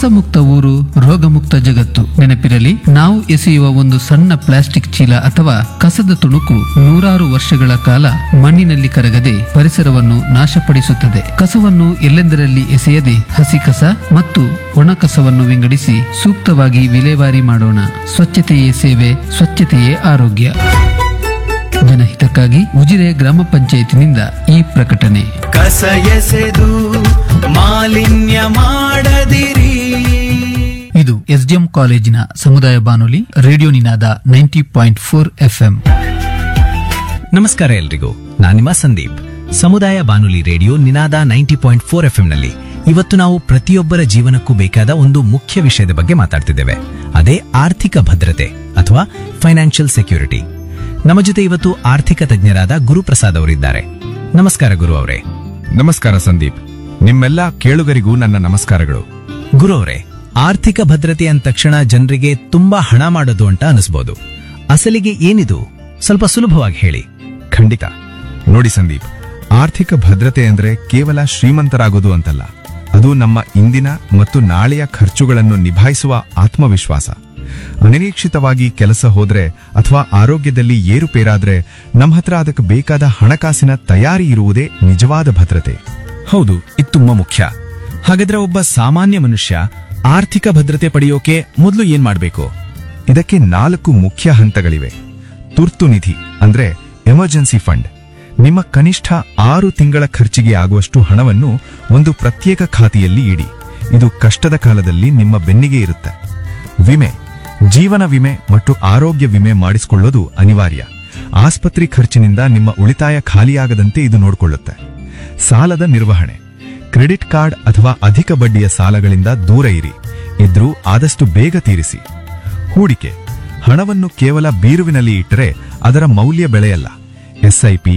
ಕಸಮುಕ್ತ ಊರು ರೋಗಮುಕ್ತ ಜಗತ್ತು ನೆನಪಿರಲಿ ನಾವು ಎಸೆಯುವ ಒಂದು ಸಣ್ಣ ಪ್ಲಾಸ್ಟಿಕ್ ಚೀಲ ಅಥವಾ ಕಸದ ತುಣುಕು ನೂರಾರು ವರ್ಷಗಳ ಕಾಲ ಮಣ್ಣಿನಲ್ಲಿ ಕರಗದೆ ಪರಿಸರವನ್ನು ನಾಶಪಡಿಸುತ್ತದೆ ಕಸವನ್ನು ಎಲ್ಲೆಂದರಲ್ಲಿ ಎಸೆಯದೆ ಹಸಿ ಕಸ ಮತ್ತು ಒಣ ಕಸವನ್ನು ವಿಂಗಡಿಸಿ ಸೂಕ್ತವಾಗಿ ವಿಲೇವಾರಿ ಮಾಡೋಣ ಸ್ವಚ್ಛತೆಯೇ ಸೇವೆ ಸ್ವಚ್ಛತೆಯೇ ಆರೋಗ್ಯ ಜನಹಿತಕ್ಕಾಗಿ ಉಜಿರೆ ಗ್ರಾಮ ಪಂಚಾಯತಿನಿಂದ ಈ ಪ್ರಕಟಣೆ ಕಸ ಎಸೆದು ಮಾಲಿನ್ಯ ಮಾಡದಿರಿ ಇದು ಎಸ್ಡಿಎಂ ಕಾಲೇಜಿನ ಸಮುದಾಯ ಬಾನುಲಿ radio Ninada ninety point four FM ನಮಸ್ಕಾರ ಎಲ್ರಿಗೂ ನಾನು ನಿಮ್ಮ ಸಂದೀಪ್ ಸಮುದಾಯ ಬಾನುಲಿ radio Ninada ninety point four F ನಲ್ಲಿ ಇವತ್ತು ನಾವು ಪ್ರತಿಯೊಬ್ಬರ ಜೀವನಕ್ಕೂ ಬೇಕಾದ ಒಂದು ಮುಖ್ಯ ವಿಷಯದ ಬಗ್ಗೆ ಮಾತಾಡ್ತಿದ್ದೇವೆ ಅದೇ ಆರ್ಥಿಕ ಭದ್ರತೆ ಅಥವಾ ಫೈನಾನ್ಷಿಯಲ್ ಸೆಕ್ಯೂರಿಟಿ ನಮ್ಮ ಜೊತೆ ಇವತ್ತು ಆರ್ಥಿಕ ತಜ್ಞರಾದ ಗುರುಪ್ರಸಾದ್ ಅವರಿದ್ದಾರೆ ನಮಸ್ಕಾರ ಗುರು ಅವರೇ ನಮಸ್ಕಾರ ಸಂದೀಪ್ ನಿಮ್ಮೆಲ್ಲ ಕೇಳುಗರಿಗೂ ನನ್ನ ನಮಸ್ಕಾರಗಳು ಗುರು ಅವರೇ ಆರ್ಥಿಕ ಭದ್ರತೆ ಅಂದ ತಕ್ಷಣ ಜನರಿಗೆ ತುಂಬಾ ಹಣ ಮಾಡೋದು ಅಂತ ಅನಿಸ್ಬೋದು ಅಸಲಿಗೆ ಏನಿದು ಸ್ವಲ್ಪ ಸುಲಭವಾಗಿ ಹೇಳಿ ಖಂಡಿತ ನೋಡಿ ಸಂದೀಪ್ ಆರ್ಥಿಕ ಭದ್ರತೆ ಅಂದ್ರೆ ಕೇವಲ ಶ್ರೀಮಂತರಾಗೋದು ಅಂತಲ್ಲ ಅದು ನಮ್ಮ ಇಂದಿನ ಮತ್ತು ನಾಳೆಯ ಖರ್ಚುಗಳನ್ನು ನಿಭಾಯಿಸುವ ಆತ್ಮವಿಶ್ವಾಸ ಅನಿರೀಕ್ಷಿತವಾಗಿ ಕೆಲಸ ಹೋದ್ರೆ ಅಥವಾ ಆರೋಗ್ಯದಲ್ಲಿ ಏರುಪೇರಾದ್ರೆ ನಮ್ಮ ಹತ್ರ ಅದಕ್ಕೆ ಬೇಕಾದ ಹಣಕಾಸಿನ ತಯಾರಿ ಇರುವುದೇ ನಿಜವಾದ ಭದ್ರತೆ ಹೌದು ಇದು ತುಂಬಾ ಮುಖ್ಯ ಹಾಗಾದ್ರೆ ಒಬ್ಬ ಸಾಮಾನ್ಯ ಮನುಷ್ಯ ಆರ್ಥಿಕ ಭದ್ರತೆ ಪಡೆಯೋಕೆ ಮೊದಲು ಏನ್ ಮಾಡ್ಬೇಕು ಇದಕ್ಕೆ ನಾಲ್ಕು ಮುಖ್ಯ ಹಂತಗಳಿವೆ ತುರ್ತು ನಿಧಿ ಅಂದ್ರೆ ಎಮರ್ಜೆನ್ಸಿ ಫಂಡ್ ನಿಮ್ಮ ಕನಿಷ್ಠ ಆರು ತಿಂಗಳ ಖರ್ಚಿಗೆ ಆಗುವಷ್ಟು ಹಣವನ್ನು ಒಂದು ಪ್ರತ್ಯೇಕ ಖಾತೆಯಲ್ಲಿ ಇಡಿ ಇದು ಕಷ್ಟದ ಕಾಲದಲ್ಲಿ ನಿಮ್ಮ ಬೆನ್ನಿಗೆ ಇರುತ್ತೆ ವಿಮೆ ಜೀವನ ವಿಮೆ ಮತ್ತು ಆರೋಗ್ಯ ವಿಮೆ ಮಾಡಿಸಿಕೊಳ್ಳೋದು ಅನಿವಾರ್ಯ ಆಸ್ಪತ್ರೆ ಖರ್ಚಿನಿಂದ ನಿಮ್ಮ ಉಳಿತಾಯ ಖಾಲಿಯಾಗದಂತೆ ಇದು ನೋಡಿಕೊಳ್ಳುತ್ತೆ ಸಾಲದ ನಿರ್ವಹಣೆ ಕ್ರೆಡಿಟ್ ಕಾರ್ಡ್ ಅಥವಾ ಅಧಿಕ ಬಡ್ಡಿಯ ಸಾಲಗಳಿಂದ ದೂರ ಇರಿ ಇದ್ರೂ ಆದಷ್ಟು ಬೇಗ ತೀರಿಸಿ ಹೂಡಿಕೆ ಹಣವನ್ನು ಕೇವಲ ಬೀರುವಿನಲ್ಲಿ ಇಟ್ಟರೆ ಅದರ ಮೌಲ್ಯ ಬೆಳೆಯಲ್ಲ ಎಸ್ಐಪಿ